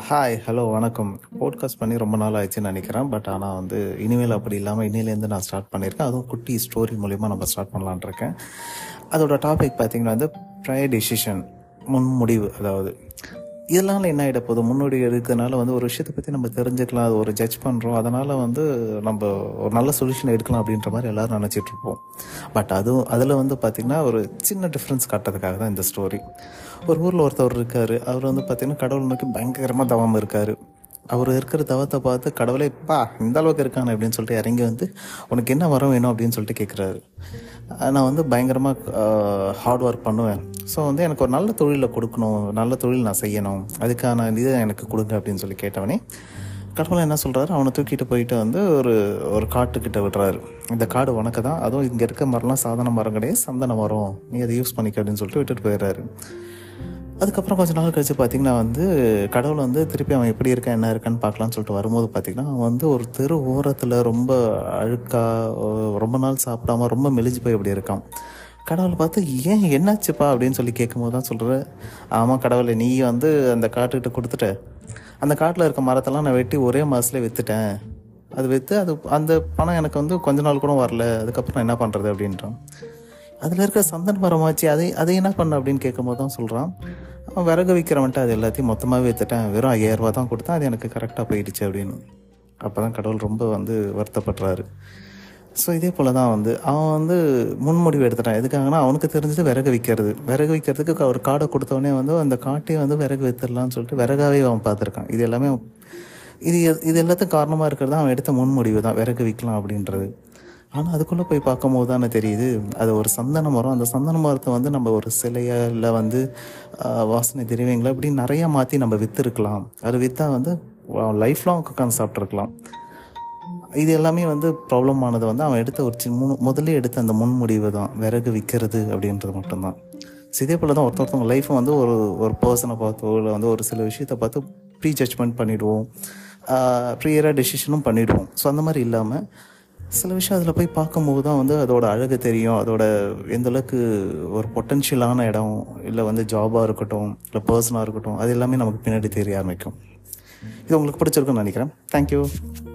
hi hello வணக்கம் podcast பண்ணி ரொம்ப நாள் ஆயிடுச்சுன்னு நினைக்கிறேன் பட் ஆனால் வந்து இனிமேல் அப்படி இல்லாமல் இன்னிலேருந்து நான் ஸ்டார்ட் பண்ணியிருக்கேன் அதுவும் குட்டி ஸ்டோரி மூலிமா நம்ம ஸ்டார்ட் பண்ணலான் இருக்கேன் அதோட டாபிக் பார்த்தீங்கன்னா வந்து ப்ரையர் டெசிஷன் முன்முடிவு அதாவது இதனால என்ன ஆகிட போகுது முன்னோடி எடுக்கிறதுனால வந்து ஒரு விஷயத்தை பற்றி நம்ம தெரிஞ்சுக்கலாம் அது ஒரு ஜட்ஜ் பண்ணுறோம் அதனால் வந்து நம்ம ஒரு நல்ல சொல்யூஷன் எடுக்கலாம் அப்படின்ற மாதிரி எல்லாரும் நினச்சிட்டு இருப்போம் பட் அதுவும் அதில் வந்து பார்த்திங்கன்னா ஒரு சின்ன டிஃப்ரென்ஸ் காட்டுறதுக்காக தான் இந்த ஸ்டோரி ஒரு ஊரில் ஒருத்தவர் இருக்கார் அவர் வந்து பார்த்திங்கன்னா கடவுள் நோக்கி பயங்கரமாக தவம் இருக்கார் அவர் இருக்கிற தவத்தை பார்த்து கடவுளே பா இந்த அளவுக்கு இருக்கானே அப்படின்னு சொல்லிட்டு இறங்கி வந்து உனக்கு என்ன வரம் வேணும் அப்படின்னு சொல்லிட்டு கேட்குறாரு நான் வந்து பயங்கரமாக ஹார்ட் ஒர்க் பண்ணுவேன் ஸோ வந்து எனக்கு ஒரு நல்ல தொழிலை கொடுக்கணும் நல்ல தொழில் நான் செய்யணும் அதுக்கான இதை எனக்கு கொடுங்க அப்படின்னு சொல்லி கேட்டவனே கடவுளை என்ன சொல்கிறாரு அவனை தூக்கிட்டு போயிட்டு வந்து ஒரு ஒரு காட்டுக்கிட்ட விடுறாரு இந்த காடு உனக்கு தான் அதுவும் இங்கே இருக்க மரம்லாம் சாதாரண மரம் கிடையாது சந்தன மரம் நீ அதை யூஸ் பண்ணிக்க அப்படின்னு சொல்லிட்டு விட்டுட்டு போயிடுறாரு அதுக்கப்புறம் கொஞ்ச நாள் கழிச்சு பார்த்தீங்கன்னா வந்து கடவுள் வந்து திருப்பி அவன் எப்படி இருக்கான் என்ன இருக்கான்னு பார்க்கலான்னு சொல்லிட்டு வரும்போது பார்த்தீங்கன்னா அவன் வந்து ஒரு தெரு ஓரத்தில் ரொம்ப அழுக்கா ரொம்ப நாள் சாப்பிடாம ரொம்ப மெலிஞ்சு போய் இப்படி இருக்கான் கடவுளை பார்த்து ஏன் என்னாச்சுப்பா அப்படின்னு சொல்லி கேட்கும்போது தான் சொல்கிற ஆமாம் கடவுளை நீ வந்து அந்த காட்டுக்கிட்ட கொடுத்துட்ட அந்த காட்டில் இருக்க மரத்தெல்லாம் நான் வெட்டி ஒரே மாதத்துல விற்றுட்டேன் அது விற்று அது அந்த பணம் எனக்கு வந்து கொஞ்ச நாள் கூட வரல அதுக்கப்புறம் நான் என்ன பண்ணுறது அப்படின்றான் அதில் இருக்க சந்தன மரமாச்சு அதை அதை என்ன பண்ண அப்படின்னு கேட்கும்போது தான் சொல்கிறான் அவன் விறகு விற்கிறவன்ட்டு அது எல்லாத்தையும் மொத்தமாகவே விற்றுட்டேன் வெறும் ஐயாயிரம் ரூபா தான் கொடுத்தேன் அது எனக்கு கரெக்டாக போயிடுச்சு அப்படின்னு அப்போ தான் கடவுள் ரொம்ப வந்து வருத்தப்படுறாரு ஸோ இதே போல் தான் வந்து அவன் வந்து முன்முடிவு எடுத்துட்டான் எதுக்காகனா அவனுக்கு தெரிஞ்சது விறகு விற்கிறது விறகு விற்கிறதுக்கு அவர் காடை கொடுத்தவொடனே வந்து அந்த காட்டையே வந்து விறகு வித்துடலாம்னு சொல்லிட்டு விறகாவே அவன் பார்த்துருக்கான் இது எல்லாமே இது இது எல்லாத்துக்கும் காரணமாக இருக்கிறது அவன் எடுத்த முன்முடிவு தான் விறகு விற்கலாம் அப்படின்றது ஆனால் அதுக்குள்ளே போய் பார்க்கும்போது தானே தெரியுது அது ஒரு சந்தன மரம் அந்த சந்தன மரத்தை வந்து நம்ம ஒரு சிலையா இல்லை வந்து வாசனை திரவியங்களை இப்படி நிறையா மாற்றி நம்ம விற்றுருக்கலாம் அது விற்றா வந்து லைஃப் லாங் உட்காந்து சாப்பிட்ருக்கலாம் இது எல்லாமே வந்து ப்ராப்ளம் ஆனது வந்து அவன் எடுத்த ஒரு சின்ன முன் முதல்ல எடுத்த அந்த முன்முடிவு தான் விறகு விற்கிறது அப்படின்றது மட்டும்தான் ஸோ இதே போல் தான் ஒருத்தொருத்தவங்க லைஃப்பை வந்து ஒரு ஒரு பர்சனை பார்த்தோ இல்லை வந்து ஒரு சில விஷயத்தை பார்த்து ப்ரீ ஜட்ஜ்மெண்ட் பண்ணிவிடுவோம் ப்ரீயராக டெசிஷனும் பண்ணிவிடுவோம் ஸோ அந்த மாதிரி இல்லாமல் சில விஷயம் அதில் போய் பார்க்கும்போது தான் வந்து அதோட அழகு தெரியும் அதோட எந்த அளவுக்கு ஒரு பொட்டென்ஷியலான இடம் இல்லை வந்து ஜாபாக இருக்கட்டும் இல்லை பர்சனாக இருக்கட்டும் அது எல்லாமே நமக்கு பின்னாடி தெரிய ஆரம்பிக்கும் இது உங்களுக்கு பிடிச்சிருக்குன்னு நினைக்கிறேன் தேங்க்யூ